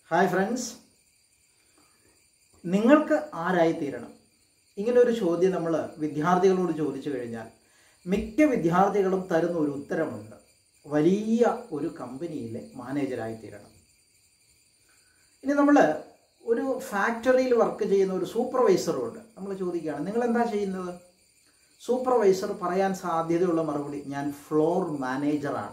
hi friends നിങ്ങൾക്ക് ആരായി തീരണം ഇങ്ങനെ ഒരു ചോദ്യം നമ്മൾ വിദ്യാർത്ഥികളോട് ചോദിച്ചു കഴിഞ്ഞാൽ മിക്ക വിദ്യാർത്ഥികളും തരുന്ന ഒരു ഉത്തരമുണ്ട് വലിയ ഒരു കമ്പനിയിലെ മാനേജരായി തീരണം ഇനി നമ്മൾ ഒരു ഫാക്ടറിയിൽ വർക്ക് ചെയ്യുന്ന ഒരു സൂപ്പർവൈസറോട് നമ്മൾ ചോദിക്കുകയാണ് നിങ്ങൾ എന്താ ചെയ്യുന്നത് സൂപ്പർവൈസർ പറയാൻ സാധ്യതയുള്ള മറുപടി ഞാൻ ഫ്ലോർ മാനേജറാണ്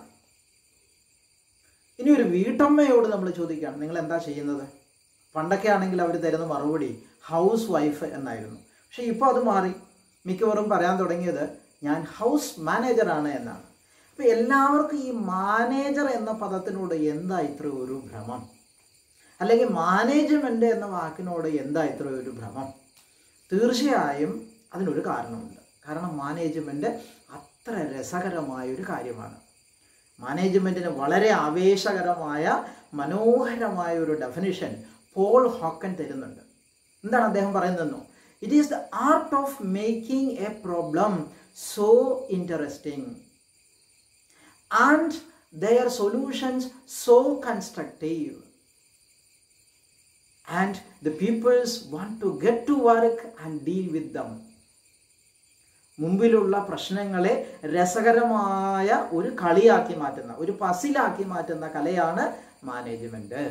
ഇനി ഒരു വീട്ടമ്മയോട് നമ്മൾ ചോദിക്കുകയാണ് നിങ്ങൾ എന്താ ചെയ്യുന്നത് പണ്ടൊക്കെ ആണെങ്കിൽ അവർ തരുന്ന മറുപടി ഹൗസ് വൈഫ് എന്നായിരുന്നു പക്ഷെ ഇപ്പോൾ അത് മാറി മിക്കവാറും പറയാൻ തുടങ്ങിയത് ഞാൻ ഹൗസ് മാനേജറാണ് എന്നാണ് അപ്പോൾ എല്ലാവർക്കും ഈ മാനേജർ എന്ന പദത്തിനോട് എന്താ ഇത്ര ഒരു ഭ്രമം അല്ലെങ്കിൽ മാനേജ്മെൻ്റ് എന്ന വാക്കിനോട് എന്താ ഇത്ര ഒരു ഭ്രമം തീർച്ചയായും അതിനൊരു കാരണമുണ്ട് കാരണം മാനേജ്മെൻറ്റ് അത്ര രസകരമായ ഒരു കാര്യമാണ് മാനേജ്മെൻറ്റിന് വളരെ ആവേശകരമായ മനോഹരമായ ഒരു ഡെഫിനിഷൻ പോൾ ഹോക്കൻ തരുന്നുണ്ട് എന്താണ് അദ്ദേഹം പറയുന്നതെന്നോ it is the art of making a problem so interesting and their solutions so constructive and the peoples want to get to work and deal with them മുമ്പിലുള്ള പ്രശ്നങ്ങളെ രസകരമായ ഒരു കളിയാക്കി മാറ്റുന്ന ഒരു പസിലാക്കി മാറ്റുന്ന കലയാണ് മാനേജ്മെന്റ്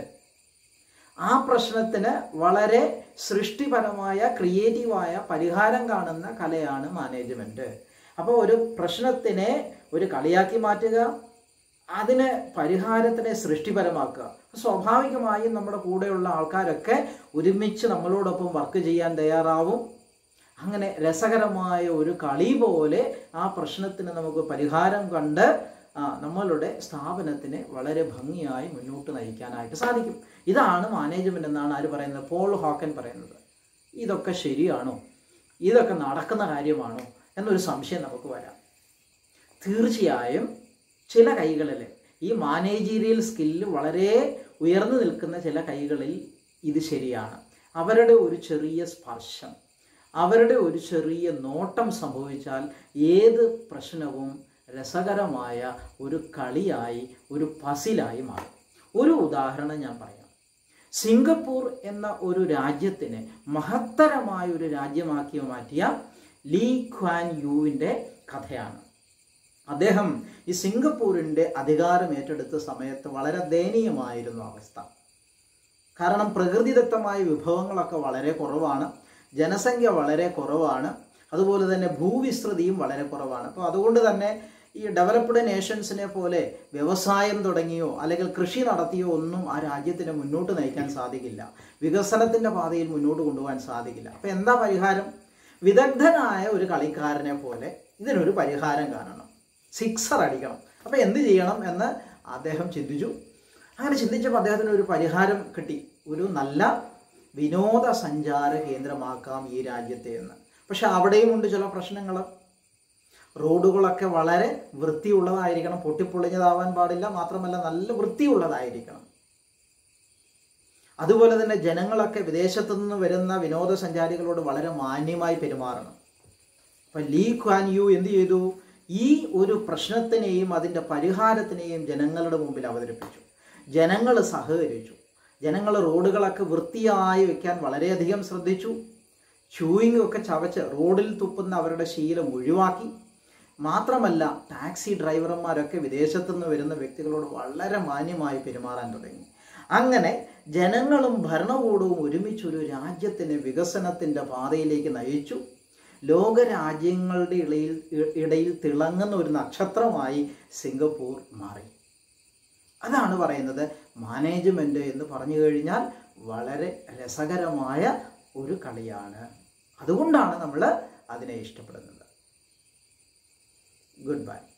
ആ പ്രശ്നത്തിന് വളരെ സൃഷ്ടിപരമായ ക്രിയേറ്റീവായ പരിഹാരം കാണുന്ന കലയാണ് മാനേജ്മെന്റ് അപ്പോൾ ഒരു പ്രശ്നത്തിനെ ഒരു കളിയാക്കി മാറ്റുക അതിന് പരിഹാരത്തിനെ സൃഷ്ടിപരമാക്കുക സ്വാഭാവികമായും നമ്മുടെ കൂടെയുള്ള ആൾക്കാരൊക്കെ ഒരുമിച്ച് നമ്മളോടൊപ്പം വർക്ക് ചെയ്യാൻ തയ്യാറാവും അങ്ങനെ രസകരമായ ഒരു കളി പോലെ ആ പ്രശ്നത്തിന് നമുക്ക് പരിഹാരം കണ്ട് ആ, നമ്മളുടെ സ്ഥാപനത്തിനെ വളരെ ഭംഗിയായി മുന്നോട്ട് നയിക്കാനായിട്ട് സാധിക്കും ഇതാണ് മാനേജ്മെന്റ് എന്നാണ് ആര് പറയുന്നത് പോൾ ഹോക്കൻ പറയുന്നത് ഇതൊക്കെ ശരിയാണോ ഇതൊക്കെ നടക്കുന്ന കാര്യമാണോ എന്നൊരു സംശയം നമുക്ക് വരാം തീർച്ചയായും ചില കൈകളിൽ ഈ മാനേജീരിയൽ സ്കില്ല് വളരെ ഉയർന്നു നിൽക്കുന്ന ചില കൈകളിൽ ഇത് ശരിയാണ് അവരുടെ ഒരു ചെറിയ സ്പർശം അവരുടെ ഒരു ചെറിയ നോട്ടം സംഭവിച്ചാൽ ഏത് പ്രശ്നവും രസകരമായ ഒരു കളിയായി ഒരു പസിലായി മാറും ഒരു ഉദാഹരണം ഞാൻ പറയാം സിംഗപ്പൂർ എന്ന ഒരു രാജ്യത്തിനെ മഹത്തരമായ ഒരു രാജ്യമാക്കി മാറ്റിയ ലീ ഖ്വാൻ യുവിൻ്റെ കഥയാണ് അദ്ദേഹം ഈ സിംഗപ്പൂരിൻ്റെ അധികാരം ഏറ്റെടുത്ത സമയത്ത് വളരെ ദയനീയമായിരുന്നു അവസ്ഥ കാരണം പ്രകൃതിദത്തമായ വിഭവങ്ങളൊക്കെ വളരെ കുറവാണ് ജനസംഖ്യ വളരെ കുറവാണ് അതുപോലെ തന്നെ ഭൂവിസ്തൃതിയും വളരെ കുറവാണ് അപ്പോൾ അതുകൊണ്ട് തന്നെ ഈ ഡെവലപ്ഡ് നേഷൻസിനെ പോലെ വ്യവസായം തുടങ്ങിയോ അല്ലെങ്കിൽ കൃഷി നടത്തിയോ ഒന്നും ആ രാജ്യത്തിന് മുന്നോട്ട് നയിക്കാൻ സാധിക്കില്ല വികസനത്തിൻ്റെ പാതയിൽ മുന്നോട്ട് കൊണ്ടുപോകാൻ സാധിക്കില്ല അപ്പോൾ എന്താ പരിഹാരം വിദഗ്ധനായ ഒരു കളിക്കാരനെ പോലെ ഇതിനൊരു പരിഹാരം കാണണം സിക്സർ അടിക്കണം അപ്പോൾ എന്ത് ചെയ്യണം എന്ന് അദ്ദേഹം ചിന്തിച്ചു അങ്ങനെ ചിന്തിച്ചപ്പോൾ അദ്ദേഹത്തിന് ഒരു പരിഹാരം കിട്ടി ഒരു നല്ല വിനോദസഞ്ചാര കേന്ദ്രമാക്കാം ഈ രാജ്യത്തെ എന്ന് പക്ഷെ അവിടെയും ഉണ്ട് ചില പ്രശ്നങ്ങൾ റോഡുകളൊക്കെ വളരെ വൃത്തിയുള്ളതായിരിക്കണം പൊട്ടിപ്പൊളിഞ്ഞതാവാൻ പാടില്ല മാത്രമല്ല നല്ല വൃത്തിയുള്ളതായിരിക്കണം അതുപോലെ തന്നെ ജനങ്ങളൊക്കെ വിദേശത്തു നിന്ന് വരുന്ന വിനോദസഞ്ചാരികളോട് വളരെ മാന്യമായി പെരുമാറണം അപ്പം ലീ ഖ്വാൻ യു എന്ത് ചെയ്തു ഈ ഒരു പ്രശ്നത്തിനെയും അതിൻ്റെ പരിഹാരത്തിനെയും ജനങ്ങളുടെ മുമ്പിൽ അവതരിപ്പിച്ചു ജനങ്ങൾ സഹകരിച്ചു ജനങ്ങൾ റോഡുകളൊക്കെ വൃത്തിയായി വെക്കാൻ വളരെയധികം ശ്രദ്ധിച്ചു ചൂയിങ് ഒക്കെ ചവച്ച് റോഡിൽ തുപ്പുന്ന അവരുടെ ശീലം ഒഴിവാക്കി മാത്രമല്ല ടാക്സി ഡ്രൈവർമാരൊക്കെ വിദേശത്തു നിന്ന് വരുന്ന വ്യക്തികളോട് വളരെ മാന്യമായി പെരുമാറാൻ തുടങ്ങി അങ്ങനെ ജനങ്ങളും ഭരണകൂടവും ഒരുമിച്ചൊരു രാജ്യത്തിന് വികസനത്തിൻ്റെ പാതയിലേക്ക് നയിച്ചു ലോകരാജ്യങ്ങളുടെ ഇടയിൽ ഇടയിൽ തിളങ്ങുന്ന ഒരു നക്ഷത്രമായി സിംഗപ്പൂർ മാറി അതാണ് പറയുന്നത് മാനേജ്മെന്റ് എന്ന് പറഞ്ഞു കഴിഞ്ഞാൽ വളരെ രസകരമായ ഒരു കളിയാണ് അതുകൊണ്ടാണ് നമ്മൾ അതിനെ ഇഷ്ടപ്പെടുന്നത് ഗുഡ് ബൈ